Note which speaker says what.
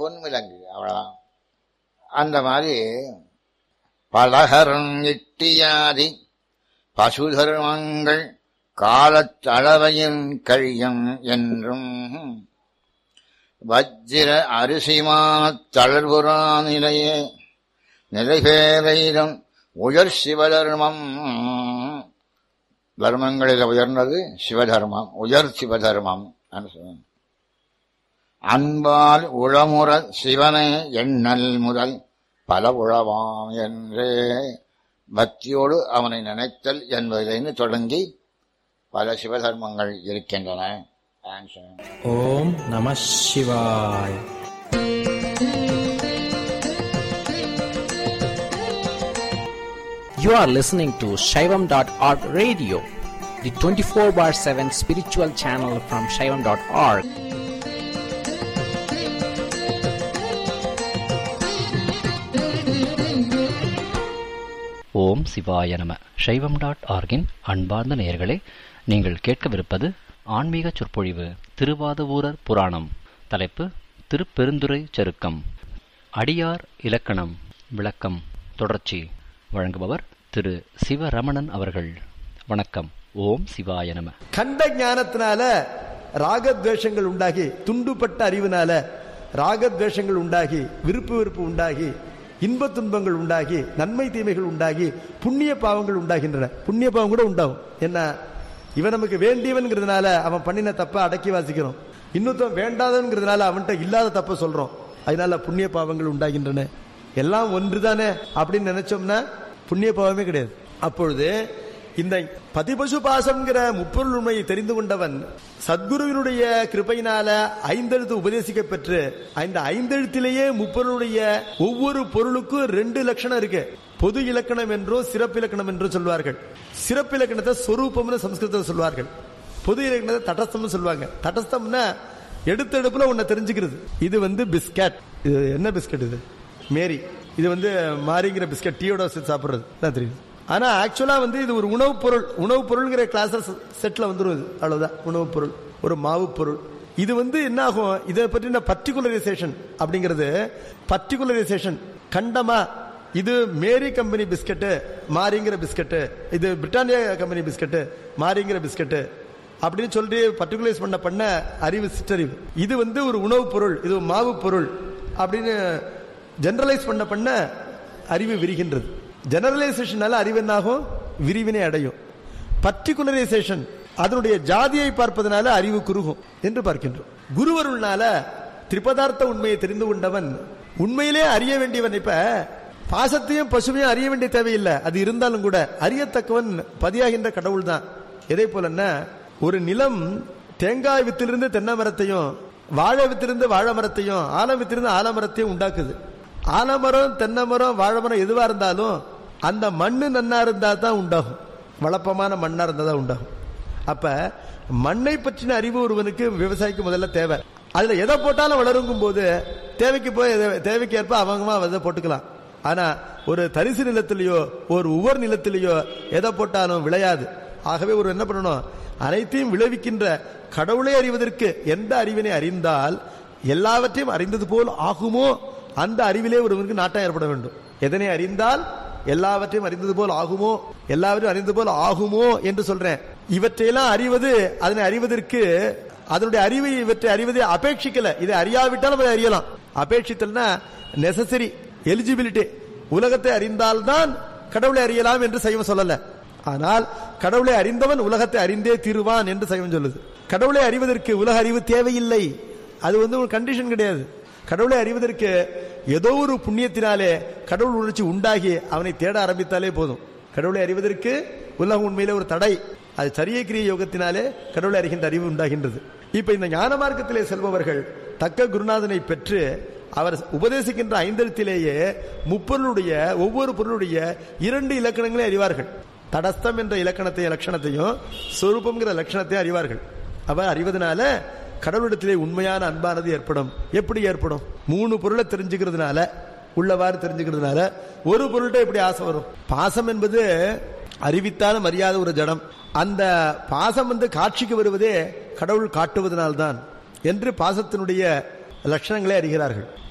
Speaker 1: பொன்விலங்கு அவ்வளவுதான் அந்த மாதிரி பலகரும் இட்டியாதி பசுதர்மங்கள் காலத்தளவையின் கழியும் என்றும் வஜ்ர அரிசிமானத் தளர்வுறா நிலையே நிலைபேரையிலும் உயர் சிவதர்மம் தர்மங்களில் உயர்ந்தது சிவதர்மம் உயர் சிவதர்மம் அன்பால் உளமுற சிவனை எண்ணல் முதல் பல உழவாம் என்றே பக்தியோடு அவனை நினைத்தல் என்பதிலிருந்து தொடங்கி பல சிவதர்மங்கள் இருக்கின்றன ஆன்சர்
Speaker 2: ஓம் நம சிவாய் You are listening to Shaivam.org radio, the 24 bar 7 spiritual channel from Shaivam.org.
Speaker 3: ஓம் சிவாய நம சைவம் டாட் ஆர்கின் அன்பார்ந்த நேயர்களே நீங்கள் கேட்கவிருப்பது ஆன்மீக சொற்பொழிவு திருவாதவூரர் புராணம் தலைப்பு திருப்பெருந்துறை சருக்கம் அடியார் இலக்கணம் விளக்கம் தொடர்ச்சி வழங்குபவர் திரு சிவரமணன் அவர்கள் வணக்கம் ஓம் சிவாய நம
Speaker 4: கண்ட ஞானத்தினால ராகத்வேஷங்கள் உண்டாகி துண்டுபட்ட அறிவினால ராகத்வேஷங்கள் உண்டாகி விருப்பு வெறுப்பு உண்டாகி இன்ப துன்பங்கள் உண்டாகி நன்மை தீமைகள் உண்டாகி புண்ணிய பாவங்கள் உண்டாகின்றன புண்ணிய பாவம் கூட உண்டாகும் என்ன இவன் நமக்கு வேண்டியவன்கிறதுனால அவன் பண்ணின தப்ப அடக்கி வாசிக்கிறோம் இன்னொருத்தன் வேண்டாதவன்கிறதுனால அவன்கிட்ட இல்லாத தப்ப சொல்றோம் அதனால புண்ணிய பாவங்கள் உண்டாகின்றன எல்லாம் ஒன்றுதானே அப்படின்னு நினைச்சோம்னா புண்ணிய பாவமே கிடையாது அப்பொழுது இந்த பதிபசு பாசம்ங்கிற முப்பொருள் உண்மையை தெரிந்து கொண்டவன் சத்குருவினுடைய கிருபையினால ஐந்தெழுத்து உபதேசிக்க பெற்று அந்த ஐந்தெழுத்திலேயே முப்பொருளுடைய ஒவ்வொரு பொருளுக்கும் ரெண்டு லட்சணம் இருக்கு பொது இலக்கணம் என்றும் சிறப்பு இலக்கணம் என்றும் சொல்வார்கள் சிறப்பு இலக்கணத்தை சொரூபம்னு சம்ஸ்கிருதத்தில் சொல்வார்கள் பொது இலக்கணத்தை தடஸ்தம்னு சொல்லுவாங்க தடஸ்தம்னா எடுத்த எடுப்புல உன்னை தெரிஞ்சுக்கிறது இது வந்து பிஸ்கட் இது என்ன பிஸ்கட் இது மேரி இது வந்து மாரிங்கிற பிஸ்கட் டீயோட சேர்த்து சாப்பிடுறது தான் தெரியும் ஆனா ஆக்சுவலா வந்து இது ஒரு உணவுப் பொருள் உணவுப் பொருள்ங்கிற கிளாஸ் செட்ல வந்துரும் இது அவ்வளவுதான் உணவுப் பொருள் ஒரு மாவு பொருள் இது வந்து என்ன ஆகும் இதை பற்றின பர்டிகுலரைசேஷன் அப்படிங்கிறது பர்டிகுலரைசேஷன் கண்டமா இது மேரி கம்பெனி பிஸ்கட்டு மாரிங்கிற பிஸ்கட்டு இது பிரிட்டானியா கம்பெனி பிஸ்கட்டு மாரிங்கிற பிஸ்கட்டு அப்படின்னு சொல்லி பர்டிகுலரைஸ் பண்ண பண்ண அறிவு சிற்றறிவு இது வந்து ஒரு உணவுப் பொருள் இது ஒரு மாவு பொருள் அப்படின்னு ஜெனரலைஸ் பண்ண பண்ண அறிவு விரிகின்றது ஜெனரலைசேஷனால அறிவு என்னாகும் விரிவினை அடையும் பர்டிகுலரைசேஷன் அதனுடைய ஜாதியை பார்ப்பதனால அறிவு குறுகும் என்று பார்க்கின்றோம் குருவருள்னால திரிபதார்த்த உண்மையை தெரிந்து கொண்டவன் உண்மையிலே அறிய வேண்டியவன் இப்ப பாசத்தையும் பசுமையும் அறிய வேண்டிய தேவையில்லை அது இருந்தாலும் கூட அறியத்தக்கவன் பதியாகின்ற கடவுள் தான் எதை போலன்னா ஒரு நிலம் தேங்காய் வித்திலிருந்து தென்னை மரத்தையும் வாழை வித்திலிருந்து வாழை மரத்தையும் ஆலம் வித்திலிருந்து ஆலமரத்தையும் உண்டாக்குது ஆலமரம் தென்னை மரம் வாழை மரம் எதுவா இருந்தாலும் அந்த மண்ணு நன்னா இருந்தா தான் உண்டாகும் வளப்பமான மண்ணா இருந்தா தான் உண்டாகும் அப்ப மண்ணை பற்றின அறிவு ஒருவனுக்கு விவசாயிக்கு முதல்ல தேவை அதுல எதை போட்டாலும் வளருங்கும் போது தேவைக்கு போய் எதை- தேவைக்கு ஏற்ப அவங்க அதை போட்டுக்கலாம் ஆனா ஒரு தரிசு நிலத்திலேயோ ஒரு உவர் நிலத்திலேயோ எதை போட்டாலும் விளையாது ஆகவே ஒரு என்ன பண்ணணும் அனைத்தையும் விளைவிக்கின்ற கடவுளை அறிவதற்கு எந்த அறிவினை அறிந்தால் எல்லாவற்றையும் அறிந்தது போல் ஆகுமோ அந்த அறிவிலே ஒருவனுக்கு நாட்டம் ஏற்பட வேண்டும் எதனை அறிந்தால் எல்லாவற்றையும் அறிந்தது போல் ஆகுமோ எல்லாவற்றையும் அறிந்தது போல் ஆகுமோ என்று சொல்றேன் இவற்றையெல்லாம் அறிவது அதனை அறிவதற்கு அதனுடைய அறிவை இவற்றை அறிவதை அபேட்சிக்கல இதை அறியாவிட்டாலும் அதை அறியலாம் அபேட்சித்தல்னா நெசசரி எலிஜிபிலிட்டி உலகத்தை அறிந்தால்தான் கடவுளை அறியலாம் என்று சைவம் சொல்லல ஆனால் கடவுளை அறிந்தவன் உலகத்தை அறிந்தே தீருவான் என்று சைவம் சொல்லுது கடவுளை அறிவதற்கு உலக அறிவு தேவையில்லை அது வந்து ஒரு கண்டிஷன் கிடையாது கடவுளை அறிவதற்கு ஏதோ ஒரு புண்ணியத்தினாலே கடவுள் உணர்ச்சி உண்டாகி அவனை தேட ஆரம்பித்தாலே போதும் கடவுளை அறிவதற்கு உலகம் உண்மையிலே ஒரு தடை அது சரிய கிரிய யோகத்தினாலே கடவுளை அறிகின்ற அறிவு உண்டாகின்றது இப்ப இந்த ஞான மார்க்கத்திலே செல்பவர்கள் தக்க குருநாதனை பெற்று அவர் உபதேசிக்கின்ற ஐந்தெழுத்திலேயே முப்பொருளுடைய ஒவ்வொரு பொருளுடைய இரண்டு இலக்கணங்களை அறிவார்கள் தடஸ்தம் என்ற இலக்கணத்தை லட்சணத்தையும் சொரூபம்ங்கிற லட்சணத்தையும் அறிவார்கள் அவர் அறிவதனால கடவுளிடத்திலே உண்மையான அன்பானது ஏற்படும் எப்படி ஏற்படும் மூணு பொருளை தெரிஞ்சுக்கிறதுனால உள்ளவாறு தெரிஞ்சுக்கிறதுனால ஒரு பொருள்கிட்ட எப்படி ஆசை வரும் பாசம் என்பது அறிவித்தாலும் அறியாத ஒரு ஜடம் அந்த பாசம் வந்து காட்சிக்கு வருவதே கடவுள் காட்டுவதனால்தான் என்று பாசத்தினுடைய லட்சணங்களை அறிகிறார்கள்